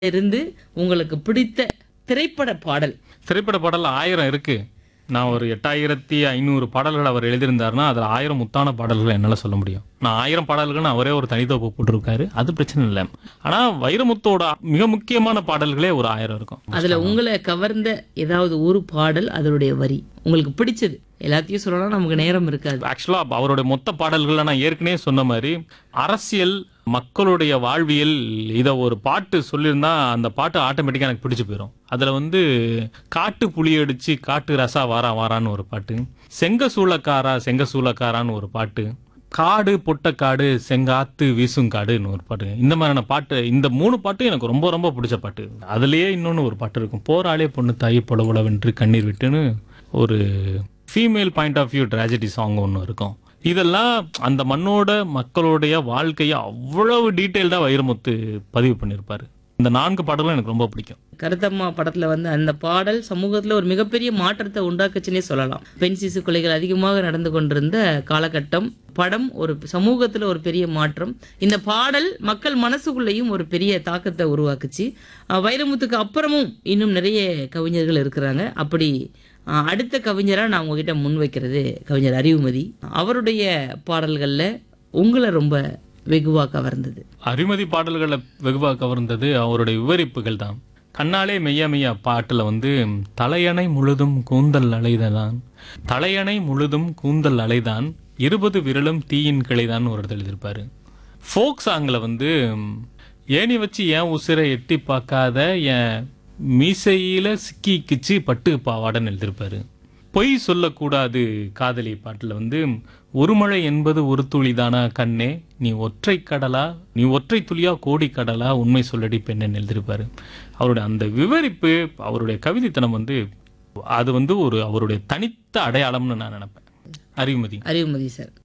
இருந்து உங்களுக்கு பிடித்த திரைப்பட பாடல் திரைப்பட பாடல் ஆயிரம் இருக்கு நான் ஒரு எட்டாயிரத்தி ஐநூறு பாடல்கள் அவர் எழுதியிருந்தாருன்னா அதுல ஆயிரம் முத்தான பாடல்கள் என்னால சொல்ல முடியும் நான் ஆயிரம் பாடல்கள் அவரே ஒரு தனித்தொகுப்பு போட்டிருக்காரு அது பிரச்சனை இல்லை ஆனா வைரமுத்தோட மிக முக்கியமான பாடல்களே ஒரு ஆயிரம் இருக்கும் அதுல உங்களை கவர்ந்த ஏதாவது ஒரு பாடல் அதனுடைய வரி உங்களுக்கு பிடிச்சது எல்லாத்தையும் சொல்லலாம் நமக்கு நேரம் இருக்காது ஆக்சுவலா அவருடைய மொத்த பாடல்கள்ல நான் ஏற்கனவே சொன்ன மாதிரி அரசியல் மக்களுடைய வாழ்வியல் இதை ஒரு பாட்டு சொல்லியிருந்தா அந்த பாட்டு ஆட்டோமேட்டிக்கா எனக்கு பிடிச்சு போயிடும் அதுல வந்து காட்டு புளி அடிச்சு காட்டு ரசா வாரா வாரான்னு ஒரு பாட்டு செங்க சூளக்காரா செங்க சூளக்காரான்னு ஒரு பாட்டு காடு பொட்டக்காடு செங்காத்து வீசும் காடுன்னு ஒரு பாட்டு இந்த மாதிரியான பாட்டு இந்த மூணு பாட்டும் எனக்கு ரொம்ப ரொம்ப பிடிச்ச பாட்டு அதுலயே இன்னொன்னு ஒரு பாட்டு இருக்கும் போராளே பொண்ணு தாய் பொலபுலவென்று கண்ணீர் விட்டுன்னு ஒரு female point of view tragedy song ஒன்று இருக்கும் இதெல்லாம் அந்த மண்ணோட மக்களுடைய வாழ்க்கையை அவ்வளவு டீட்டெயில்டாக வைரமுத்து பதிவு பண்ணியிருப்பாரு இந்த நான்கு பாடலும் எனக்கு ரொம்ப பிடிக்கும் கருத்தம்மா படத்துல வந்து அந்த பாடல் சமூகத்துல ஒரு மிகப்பெரிய மாற்றத்தை உண்டாக்குச்சுன்னே சொல்லலாம் பெண் சிசு கொலைகள் அதிகமாக நடந்து கொண்டிருந்த காலகட்டம் படம் ஒரு சமூகத்துல ஒரு பெரிய மாற்றம் இந்த பாடல் மக்கள் மனசுக்குள்ளேயும் ஒரு பெரிய தாக்கத்தை உருவாக்குச்சு அஹ் வைரமுத்துக்கு அப்புறமும் இன்னும் நிறைய கவிஞர்கள் இருக்கிறாங்க அப்படி அஹ் அடுத்த கவிஞரா நான் உங்ககிட்ட முன்வைக்கிறது கவிஞர் அறிவுமதி அவருடைய பாடல்கள்ல உங்களை ரொம்ப வெகுவா கவர்ந்தது அரிமதி பாடல்களை வெகுவாக கவர்ந்தது அவருடைய விவரிப்புகள் தான் கண்ணாலே மெய்யா மெய்யா பாட்டுல வந்து தலையணை முழுதும் கூந்தல் அலைதான் தலையணை முழுதும் கூந்தல் அலைதான் இருபது விரலும் தீயின் கிளைதான் ஒரு இடத்துல எழுதியிருப்பாரு ஃபோக் சாங்ல வந்து ஏணி வச்சு ஏன் உசிரை எட்டி பார்க்காத என் மீசையில சிக்கிக்கிச்சு பட்டு பாவாடன்னு எழுதியிருப்பாரு பொய் சொல்லக்கூடாது காதலி பாட்டுல வந்து ஒரு மழை என்பது ஒரு துளிதானா கண்ணே நீ ஒற்றை கடலா நீ ஒற்றை துளியா கோடி கடலா உண்மை சொல்லடி பெண்ணன் எழுதியிருப்பாரு அவருடைய அந்த விவரிப்பு அவருடைய கவிதைத்தனம் வந்து அது வந்து ஒரு அவருடைய தனித்த அடையாளம்னு நான் நினைப்பேன் அறிவுமதி அறிவுமதி சார்